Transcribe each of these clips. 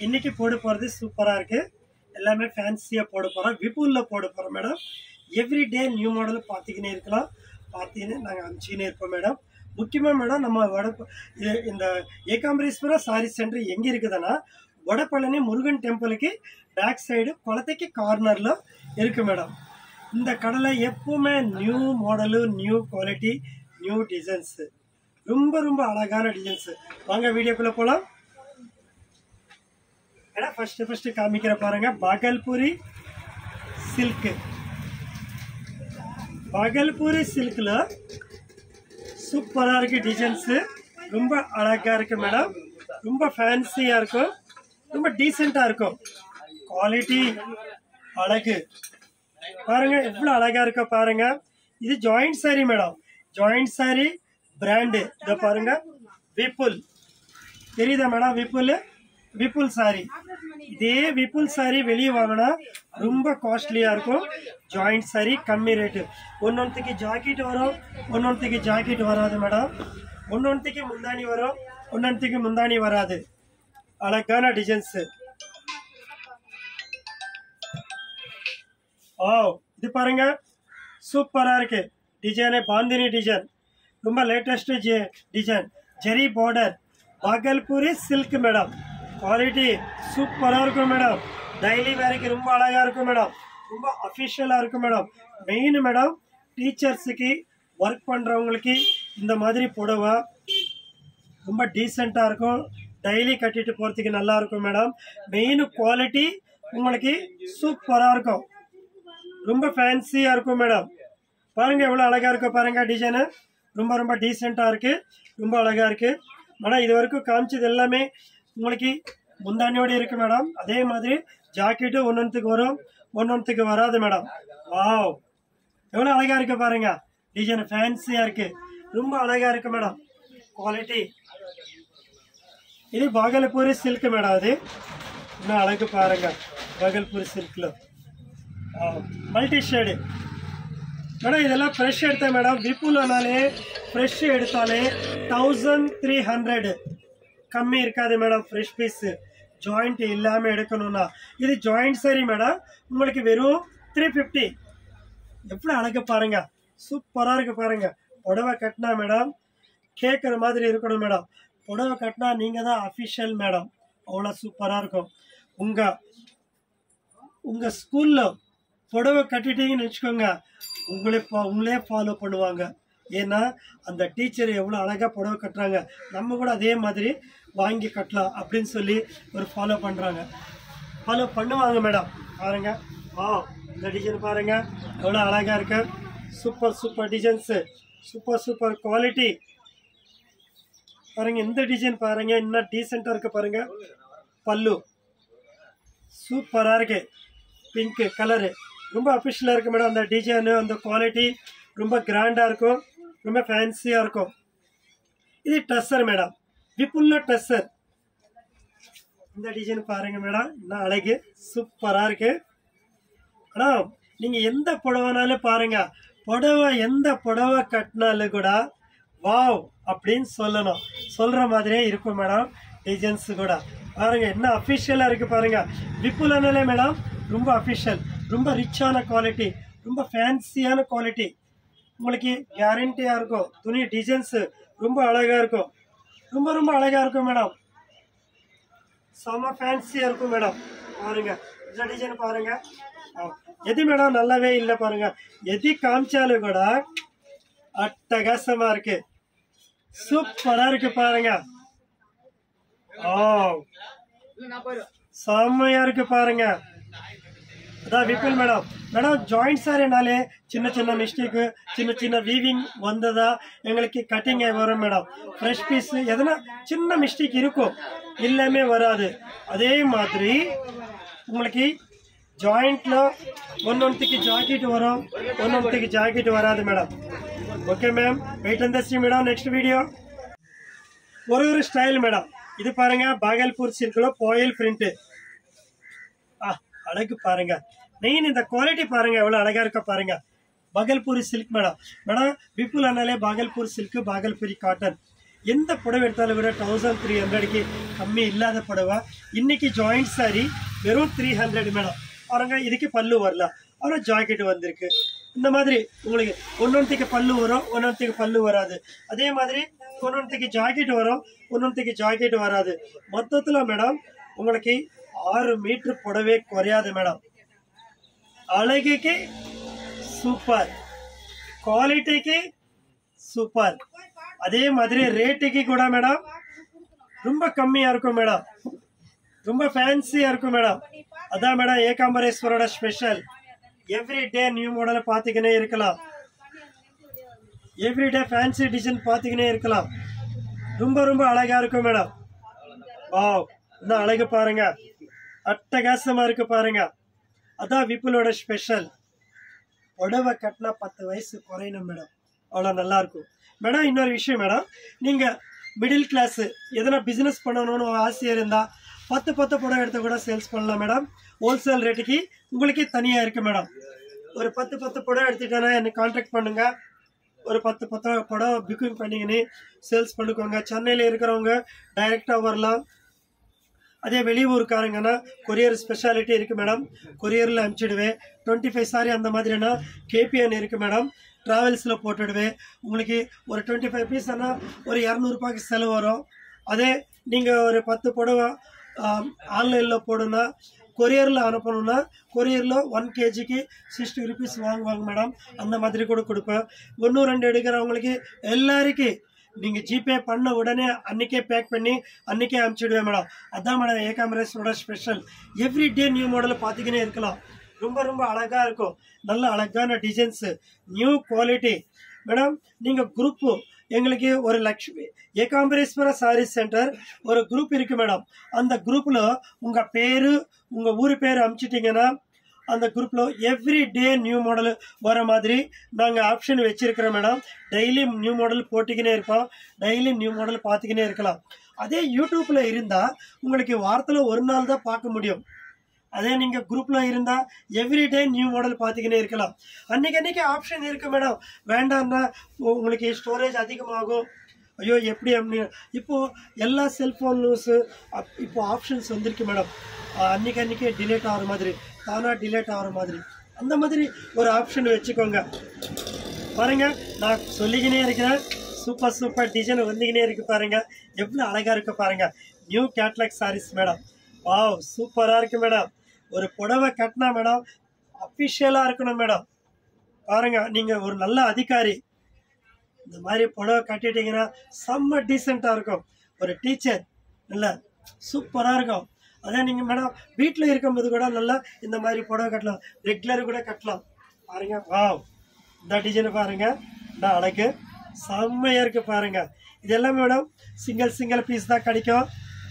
இன்னைக்கு போட போகிறது சூப்பராக இருக்கு எல்லாமே ஃபேன்சியாக போட போகிறோம் விபுலில் போட போகிறோம் madam every day new model பார்த்துக்கினே இருக்கலாம் பார்த்துக்கினே நாங்கள் அனுப்பிச்சிக்கினே இருப்போம் மேடம் முக்கியமாக மேடம் நம்ம வட இது இந்த ஏகாம்பரேஸ்வரா சாரி சென்டர் எங்கே இருக்குதுன்னா வடபழனி முருகன் டெம்பிளுக்கு பேக் சைடு குளத்தைக்கு கார்னரில் இருக்கு மேடம் இந்த கடலை எப்பவுமே new model new quality new designs ரொம்ப ரொம்ப அழகான டிசைன்ஸு வாங்க வீடியோக்குள்ளே போகலாம் ஏன்னா ஃபர்ஸ்ட் ஃபர்ஸ்ட் காமிக்கிற பாருங்க பாகல்பூரி சில்க்கு பாகல்பூரி சில்கில் சூப்பராக இருக்கு டிசைன்ஸு ரொம்ப அழகாக இருக்கு மேடம் ரொம்ப ஃபேன்சியாக இருக்கும் ரொம்ப டீசெண்டாக இருக்கும் குவாலிட்டி அழகு பாருங்க எவ்வளோ அழகா இருக்க பாருங்க இது joint sari madam joint sari brand இதை பாருங்க விப்புல் தெரியுதா மேடம் விப்புல் விப்புல் சாரி இதே விப்புல் சாரி வெளியே வாங்கினா ரொம்ப காஸ்ட்லியாக இருக்கும் ஜாயிண்ட் சாரி கம்மி ரேட்டு ஒன்னொன்றுக்கு ஜாக்கெட் வரும் ஒன்னொன்றுக்கு ஜாக்கெட் வராது மேடம் ஒன்னொன்றுக்கு முந்தானி வரும் ஒன்னொன்றுக்கு முந்தானி வராது அழகான டிசைன்ஸு ஓ இது பாருங்க சூப்பரா இருக்கு டிசைனு பாந்தினி டிசைன் ரொம்ப latest design zari border Bhagalpuri silk madam quality சூப்பராக இருக்கும் மேடம் டெய்லி வேலைக்கு ரொம்ப அழகாக இருக்கும் மேடம் ரொம்ப அஃபிஷியலாக இருக்கும் மேடம் மெயின் மேடம் டீச்சர்ஸுக்கு ஒர்க் பண்ணுறவங்களுக்கு இந்த மாதிரி புடவை ரொம்ப டீசெண்டாக இருக்கும் டெய்லி கட்டிட்டு போகிறதுக்கு நல்லா இருக்கும் மேடம் மெயின் குவாலிட்டி உங்களுக்கு சூப்பராக இருக்கும் ரொம்ப ஃபேன்சியாக இருக்கும் மேடம் பாருங்க எவ்வளோ அழகாக இருக்கும் பாருங்க டிசைனு ரொம்ப ரொம்ப டீசெண்டாக இருக்கு ரொம்ப அழகாக இருக்கு மேடம் இது வரைக்கும் காமிச்சது எல்லாமே உங்களுக்கு முந்தானியோடு இருக்கு மேடம் அதே மாதிரி ஜாக்கெட்டும் ஒன்னொன்றுக்கு வரும் ஒன்னொன்றுக்கு வராது மேடம் வாவ் எவ்வளோ அழகாக இருக்கு பாருங்க டிசைன் ஃபேன்சியாக இருக்கு ரொம்ப அழகாக இருக்கு மேடம் குவாலிட்டி இது பாகல்பூரி சில்க் மேடம் அது இன்னும் அழகு பாருங்க பாகல்பூரி சில்கில் மல்டி ஷேடு மேடம் இதெல்லாம் ஃப்ரெஷ் எடுத்தேன் மேடம் விப்புலனாலே ஃப்ரெஷ் எடுத்தாலே தௌசண்ட் த்ரீ ஹண்ட்ரட் கம்மி இருக்காது மேடம் ஃப்ரெஷ் பீஸு ஜாயிண்ட் இல்லாமல் எடுக்கணும்னா இது ஜாயிண்ட் சரி மேடம் உங்களுக்கு வெறும் த்ரீ ஃபிஃப்டி எவ்வளோ அழகு பாருங்க சூப்பராக இருக்கு பாருங்க புடவை கட்டினா மேடம் கேட்குற மாதிரி இருக்கணும் மேடம் புடவை கட்டினா நீங்கள் தான் அஃபிஷியல் மேடம் அவ்வளோ சூப்பராக இருக்கும் உங்கள் உங்கள் ஸ்கூலில் புடவை கட்டிட்டீங்கன்னு வச்சுக்கோங்க உங்களே ஃபா உங்களே ஃபாலோ பண்ணுவாங்க ஏன்னா அந்த டீச்சர் எவ்வளோ அழகாக புடவை கட்டுறாங்க நம்ம கூட அதே மாதிரி வாங்கி கட்டலாம் அப்படின்னு சொல்லி ஒரு ஃபாலோ பண்ணுறாங்க ஃபாலோ பண்ணுவாங்க மேடம் பாருங்க ஆ இந்த டிசைன் பாருங்க எவ்வளோ அழகாக இருக்கு super super designs super super quality பாருங்க இந்த டிசைன் பாருங்க இன்னும் டீசெண்டாக இருக்கு பாருங்க பல்லு சூப்பராக இருக்கு பிங்க் கலரு ரொம்ப அஃபிஷியலாக இருக்கு மேடம் அந்த டிசைனு அந்த குவாலிட்டி ரொம்ப கிராண்டாக இருக்கும் ரொம்ப ஃபேன்சியாக இருக்கும் இது டஸ்ஸர் மேடம் விப்புல்ல டஸ்ஸர் இந்த டிசைன் பாருங்க மேடம் இன்னும் அழகு சூப்பராக இருக்கு ஆனால் நீங்கள் எந்த புடவைனாலும் பாருங்க புடவை எந்த புடவை கட்டினாலும் கூட வாவ் அப்படின்னு சொல்லணும் சொல்கிற மாதிரியே இருக்கும் மேடம் டிசைன்ஸ் கூட பாருங்க என்ன அஃபிஷியலாக இருக்கு பாருங்க விப்புலனாலே மேடம் ரொம்ப அஃபிஷியல் ரொம்ப ரிச்சான குவாலிட்டி ரொம்ப ஃபேன்சியான குவாலிட்டி உங்களுக்கு கேரண்டியாக இருக்கும் துணி டிசைன்ஸு ரொம்ப அழகாக இருக்கும் ரொம்ப ரொம்ப அழகாக இருக்கும் மேடம் செம ஃபேன்சியாக இருக்கும் மேடம் பாருங்க இந்த டிசைன் பாருங்க ஆ, எது மேடம் நல்லாவே இல்லை பாருங்க எது காமிச்சாலும் கூட அட்டகாசமா இருக்கு சூப்பரா இருக்கு பாருங்க ஓ செம்மையா இருக்கு பாருங்க அதான் விபில் மேடம் மேடம் ஜாயிண்ட் சாரினாலே சின்ன சின்ன மிஸ்டேக்கு சின்ன சின்ன வீவிங் வந்ததா எங்களுக்கு கட்டிங் வரும் மேடம் ஃப்ரெஷ் பீஸ் எதனா சின்ன மிஸ்டேக் இருக்கும் எல்லாமே வராது அதே மாதிரி உங்களுக்கு ஜாயிண்ட்ல ஒன்னொன்றுக்கு ஜாக்கெட் வரும் ஒன்னொன்றுக்கு ஜாக்கெட் வராது madam okay ma'am wait and see madam next video ஒரு ஒரு ஸ்டைல் மேடம் இது பாருங்க பாகல்பூர் சில்க்ல பாயில் பிரிண்ட் ஆ அழகு பாருங்க மெயின் இந்த குவாலிட்டி பாருங்க எவ்வளவு அழகா இருக்க பாருங்க பாகல்பூரி சில்க் மேடம் மேடம் விப்புல் அண்ணாலே பாகல்பூர் சில்க் பாகல்பூரி காட்டன் எந்த புடவை எடுத்தாலும் கூட தௌசண்ட் த்ரீ ஹண்ட்ரடுக்கு கம்மி இல்லாத புடவை இன்னைக்கு ஜாயிண்ட் சாரி வெறும் த்ரீ ஹண்ட்ரட் மேடம் பாருங்க இதுக்கு பல்லு வரல ஆனால் ஜாக்கெட் வந்திருக்கு இந்த மாதிரி உங்களுக்கு ஒன்னொன்றுக்கு பல்லு வரும் ஒன்னொன்றுக்கு பல்லு வராது அதே மாதிரி ஒன்னொன்றுக்கு ஜாக்கெட் வரும் ஒன்னொன்றுக்கு ஜாக்கெட் வராது மொத்தத்தில் மேடம் உங்களுக்கு ஆறு மீட்டர் புடவை குறையாது மேடம் அழகுக்கு சூப்பர் குவாலிட்டிக்கு சூப்பர் அதே மாதிரி ரேட்டுக்கு கூட மேடம் ரொம்ப கம்மியாக இருக்கும் மேடம் ரொம்ப ஃபேன்சியாக இருக்கும் மேடம் அதான் மேடம் ஏகாம்பரேஸ்வரோட ஸ்பெஷல் எவ்ரி டே நியூ மாடலை பார்த்துக்கினே இருக்கலாம் எவ்ரி டே ஃபேன்சி டிசைன் பார்த்துக்கினே இருக்கலாம் ரொம்ப ரொம்ப அழகாக இருக்கும் மேடம் வாவ் இந்த அழகு பாருங்க அட்டகாசமாக இருக்கு பாருங்க அதான் விப்புலோட ஸ்பெஷல் புடவை கட்டினா பத்து வயசு குறையணும் மேடம் அவ்வளோ நல்லா இருக்கும் மேடம் இன்னொரு விஷயம் மேடம் நீங்கள் மிடில் கிளாஸு எதனா பிஸ்னஸ் பண்ணணும்னு ஒரு ஆசையாக இருந்தால் பத்து பத்து புடவை எடுத்து கூட சேல்ஸ் பண்ணலாம் மேடம் ஹோல்சேல் ரேட்டுக்கு உங்களுக்கே தனியாக இருக்குது மேடம் ஒரு பத்து பத்து புடவை எடுத்துட்டேன்னா என்னை கான்டாக்ட் பண்ணுங்க ஒரு பத்து பத்து புடவை புக்கிங் பண்ணிங்கன்னு சேல்ஸ் பண்ணிக்கோங்க சென்னையில் இருக்கிறவங்க டைரெக்டாக வரலாம் அதே வெளியூருக்காரங்கன்னா கொரியர் ஸ்பெஷாலிட்டி இருக்குது மேடம் கொரியரில் அனுப்பிச்சிடுவேன் டுவெண்ட்டி ஃபைவ் சாரி அந்த மாதிரினா கேபிஎன் இருக்குது மேடம் ட்ராவல்ஸில் போட்டுடுவேன் உங்களுக்கு ஒரு டுவெண்ட்டி ஃபைவ் பீஸ் ஆனால் ஒரு இரநூறுபாய்க்கு செலவு வரும் அதே நீங்கள் ஒரு பத்து புடவை ஆன்லைனில் போடுனா கொரியரில் அனுப்பணும்னா கொரியரில் ஒன் கேஜிக்கு சிக்ஸ்டி ருபீஸ் வாங்குவாங்க மேடம் அந்த மாதிரி கூட கொடுப்பேன் ஒன்று ரெண்டு எடுக்கிறவங்களுக்கு எல்லாருக்கும் நீங்கள் ஜிபே பண்ண உடனே அன்றைக்கே பேக் பண்ணி அன்றைக்கே அனுப்பிச்சிடுவேன் மேடம் அதான் மேடம் ஏகாமரேஸோட special every day new model பார்த்துக்கினே இருக்கலாம் ரொம்ப ரொம்ப அழகாக இருக்கும் நல்ல அழகான டிசைன்ஸு நியூ குவாலிட்டி மேடம் நீங்கள் குரூப்பு எங்களுக்கு ஒரு லக்ஷ்மி ஏகாம்பரேஸ்வர சாரி சென்டர் ஒரு குரூப் இருக்கு மேடம் அந்த குரூப்பில் உங்கள் பேர் உங்கள் ஊர் பேர் அனுப்பிச்சிட்டிங்கன்னா அந்த குரூப்பில் எவ்ரி டே நியூ மாடல் வர மாதிரி நாங்கள் ஆப்ஷன் வச்சிருக்கிறோம் மேடம் டெய்லி நியூ மாடல் போட்டிக்கினே இருப்போம் டெய்லி நியூ மாடல் பார்த்துக்கினே இருக்கலாம் அதே யூடியூப்பில் இருந்தால் உங்களுக்கு வாரத்தில் ஒரு நாள் தான் பார்க்க முடியும் அதே நீங்கள் குரூப்பில் இருந்தால் எவ்ரி டே நியூ மாடல் பார்த்துக்கினே இருக்கலாம் அன்னைக்கு அன்னைக்கு ஆப்ஷன் இருக்குது மேடம் வேண்டாம்னா உ- உங்களுக்கு ஸ்டோரேஜ் அதிகமாகும் ஐயோ எப்படி அப்படி இப்போது எல்லா செல்ஃபோன் நியூஸு இப்போ ஆப்ஷன்ஸ் வந்திருக்கு மேடம் அன்னைக்கு அன்னைக்கு டிலேட் ஆகிற மாதிரி தானாக டிலேட் ஆகிற மாதிரி அந்த மாதிரி ஒரு ஆப்ஷன் வச்சுக்கோங்க பாருங்க நான் சொல்லிக்கினே இருக்கிறேன் சூப்பர் சூப்பர் டிசைன் வந்துக்கினே இருக்கு பாருங்க எவ்வளோ அழகா இருக்கு பாருங்க new catalogue saris madam wow சூப்பரா இருக்கு மேடம் ஒரு புடவை கட்டினா மேடம் அஃபிஷியலாக இருக்கணும் மேடம் பாருங்க நீங்க ஒரு நல்ல அதிகாரி இந்த மாதிரி புடவை கட்டிட்டீங்கன்னா செம்ம டீசெண்டாக இருக்கும் ஒரு டீச்சர் நல்ல சூப்பராக இருக்கும் அதே நீங்கள் மேடம் வீட்டில் இருக்கும்போது கூட நல்லா இந்த மாதிரி புடவை கட்டலாம் ரெகுலர் கூட கட்டலாம் பாருங்க வாவ் இந்த டிசைனை பாருங்க இந்த அழகு செம்மையாக இருக்கு பாருங்க இதெல்லாம் மேடம் சிங்கிள் சிங்கிள் பீஸ் தான் கிடைக்கும்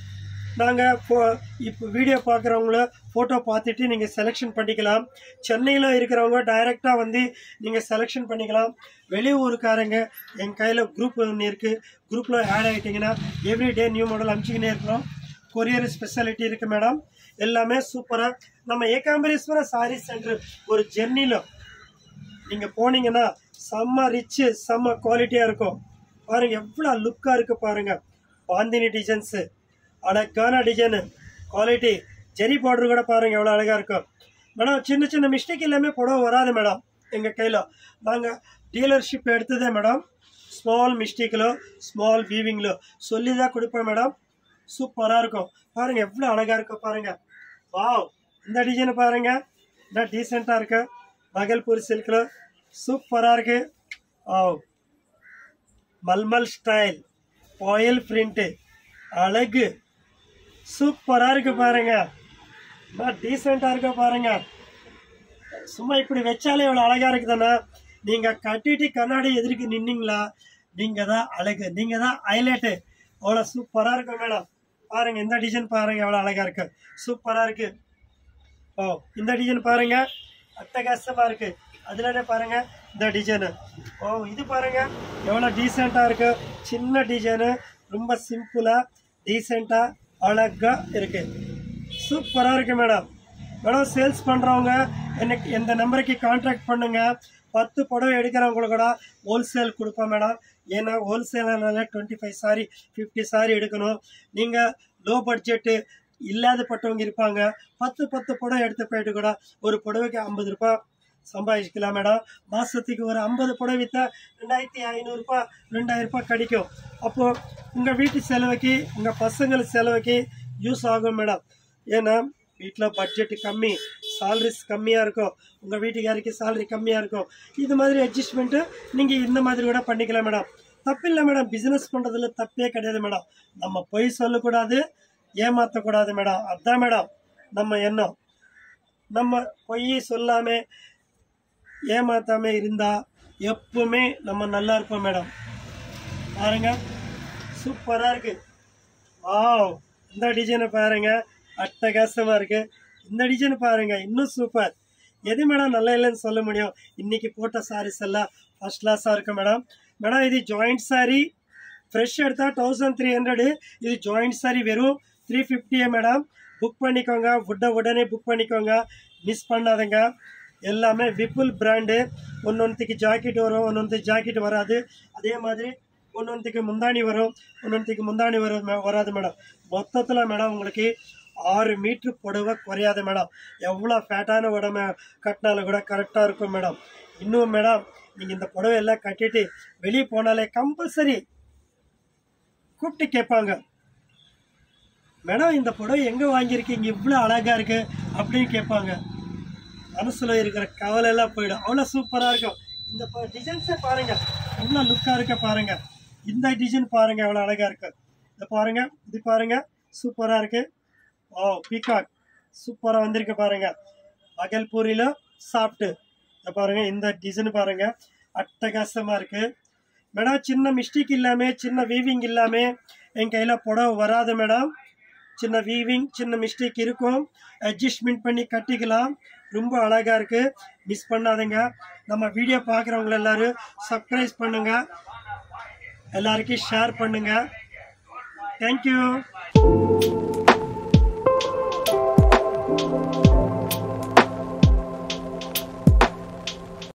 நாங்கள் ஃபோ இப்போ வீடியோ பார்க்குறவங்கள ஃபோட்டோ பார்த்துட்டு நீங்கள் செலெக்ஷன் பண்ணிக்கலாம் சென்னையில் இருக்கிறவங்க டைரெக்டாக வந்து நீங்கள் செலெக்ஷன் பண்ணிக்கலாம் வெளியூருக்காரங்க என் கையில் குரூப் ஒன்று இருக்குது குரூப்பில் ஆட் ஆகிட்டிங்கன்னா எவ்ரி டே நியூ மாடல் அனுப்பிச்சிக்கினே இருக்கிறோம் கொரியர் ஸ்பெஷாலிட்டி இருக்குது மேடம் எல்லாமே சூப்பராக நம்ம ஏகாம்பரேஸ்வர சாரி சென்டர் ஒரு ஜெர்னியில் நீங்கள் போனீங்கன்னா செம்ம ரிச்சு செம்ம குவாலிட்டியாக இருக்கும் பாருங்க எவ்வளோ லுக்காக இருக்குது பாருங்க பாந்தினி டிசைன்ஸு அழகான டிசைனு குவாலிட்டி ஜெரி பார்டர் கூட பாருங்க எவ்வளோ அழகாக இருக்கும் மேடம் சின்ன சின்ன மிஸ்டேக் எல்லாமே புடவை வராது மேடம் எங்கள் கையில் நாங்கள் டீலர்ஷிப் எடுத்ததே மேடம் ஸ்மால் மிஸ்டேக்கில் ஸ்மால் வீவிங்கில் சொல்லி தான் கொடுப்பேன் மேடம் சூப்பராக இருக்கும் பாருங்க எவ்வளோ அழகாக இருக்கும் பாருங்க வாவ் இந்த டிசைன் பாருங்க இந்த டீசெண்டாக இருக்கு பகல்பூர் சில்கில் சூப்பராக இருக்கு wow malmal style voile print அழகு சூப்பராக இருக்கு பாருங்க டீசெண்டாக இருக்கு பாருங்க சும்மா இப்படி வச்சாலே இவ்வளோ அழகா இருக்குதானே நீங்க கட்டிட்டு கண்ணாடி எதிர்க்கு நின்னீங்களா நீங்க தான் அழகு நீங்க தான் ஹைலைட்டு அவ்வளோ சூப்பரா இருக்கு மேடம் பாருங்க இந்த டிசைன் பாருங்க எவ்வளோ அழகா இருக்கு சூப்பரா இருக்கு ஓ இந்த டிசைன் பாருங்க அட்டகாசமா இருக்கு அதுலனே பாருங்க இந்த டிசைனு ஓ இது பாருங்க எவ்வளோ டீசெண்டா இருக்கு சின்ன டிசைனு ரொம்ப சிம்பிளா டீசெண்டா அழகா இருக்கு சூப்பரா இருக்கு மேடம் மேடம் சேல்ஸ் பண்றவங்க எனக்கு இந்த நம்பருக்கு கான்டாக்ட் பண்ணுங்க பத்து புடவை எடுக்கிறவங்களுக்கு கூட ஹோல்சேல் கொடுப்பேன் மேடம் ஏன்னா ஹோல்சேலர்னால twenty five sari fifty sari எடுக்கணும் நீங்கள் லோ பட்ஜெட்டு இல்லாதப்பட்டவங்க இருப்பாங்க பத்து பத்து புடவை எடுத்து போயிட்டு கூட ஒரு புடவைக்கு ஐம்பது ரூபாய் சம்பாதிக்கலாம் மேடம் மாதத்துக்கு ஒரு ஐம்பது புடவை விற்றா ரெண்டாயிரத்தி ஐநூறுரூபா ரெண்டாயிரம் ரூபாய் கிடைக்கும் அப்போது உங்கள் வீட்டு செலவுக்கு உங்கள் பசங்கள் செலவுக்கு யூஸ் ஆகும் மேடம் ஏன்னா வீட்டில் பட்ஜெட் கம்மி சாலரிஸ் கம்மியாக இருக்கும் உங்கள் வீட்டுக்காருக்கு salary கம்மியாக இருக்கும் இது மாதிரி அட்ஜஸ்ட்மெண்ட்டு நீங்கள் இந்த மாதிரி கூட பண்ணிக்கலாம் மேடம் தப்பில்லை மேடம் பிஸ்னஸ் பண்ணுறதுல தப்பே கிடையாது மேடம் நம்ம பொய் சொல்லக்கூடாது ஏமாற்றக்கூடாது மேடம் அதான் மேடம் நம்ம எண்ணம் நம்ம பொய் சொல்லாமல் ஏமாத்தாம இருந்தா எப்பவுமே நம்ம நல்லா இருப்போம் மேடம் பாருங்க சூப்பரா இருக்கு வாவ் இந்த டிசைனை பாருங்க அட்டகாசமா இருக்கு இந்த டிசைன் பாருங்க இன்னும் சூப்பர் எது மேடம் நல்லா இல்லைன்னு சொல்ல முடியும் இன்னைக்கு போட்ட சாரீஸ் எல்லாம் ஃபர்ஸ்ட் கிளாஸாக இருக்கு மேடம் மேடம் இது ஜாயிண்ட் சாரி ஃப்ரெஷ் எடுத்தால் தௌசண்ட் த்ரீ ஹண்ட்ரடு இது ஜாயிண்ட் சாரி வெறும் த்ரீ ஃபிஃப்டியே மேடம் புக் பண்ணிக்கோங்க உட உடனே புக் பண்ணிக்கோங்க மிஸ் பண்ணாதங்க எல்லாமே விப்புல் பிராண்டு ஒன்னொன்றுக்கு ஜாக்கெட் வரும் ஒன்னொன்றுக்கு ஜாக்கெட் வராது அதே மாதிரி ஒன்னொன்றுக்கு முந்தாணி வரும் ஒன்னொன்றுக்கு முந்தாணி வரும் மே- வராது மேடம் மொத்தத்தில் மேடம் உங்களுக்கு ஆறு மீட்ரு புடவை குறையாது மேடம் எவ்வளோ ஃபேட்டான உடம்பை கட்டினாலும் கூட கரெக்டாக இருக்கும் மேடம் இன்னும் மேடம் நீங்கள் இந்த புடவை எல்லாம் கட்டிட்டு வெளியே போனாலே கம்பல்சரி கூப்பிட்டு கேட்பாங்க மேடம் இந்த புடவை எங்கே வாங்கியிருக்கீங்க இவ்வளோ அழகாக இருக்கு அப்படின்னு கேட்பாங்க மனசுல இருக்கிற கவலை எல்லாம் போயிடும் அவ்வளோ சூப்பராக இருக்கும் இந்த டிசைன்ஸே பாருங்க எவ்வளோ லுக்காக இருக்க பாருங்க இந்த டிசைன் பாருங்க எவ்வளோ அழகாக இருக்கு இதை பாருங்க இது பாருங்க சூப்பராக இருக்கு ஓ பீகாக் சூப்பராக வந்திருக்கு பாருங்க பகல்பூரியில் சாப்பிட்டு இதை பாருங்க இந்த டிசைன் பாருங்க அட்டகாசமா இருக்கு மேடம் சின்ன மிஸ்டேக் இல்லாம சின்ன வீவிங் இல்லாம என் கையில புடவை வராது மேடம் சின்ன வீவிங் சின்ன மிஸ்டேக் இருக்கும் அட்ஜஸ்ட்மெண்ட் பண்ணி கட்டிக்கலாம் ரொம்ப அழகா இருக்கு மிஸ் பண்ணாதீங்க நம்ம வீடியோ பார்க்குறவங்க எல்லாரும் சப்ஸ்கிரைப் பண்ணுங்க எல்லாருக்கும் ஷேர் பண்ணுங்க தேங்க்யூ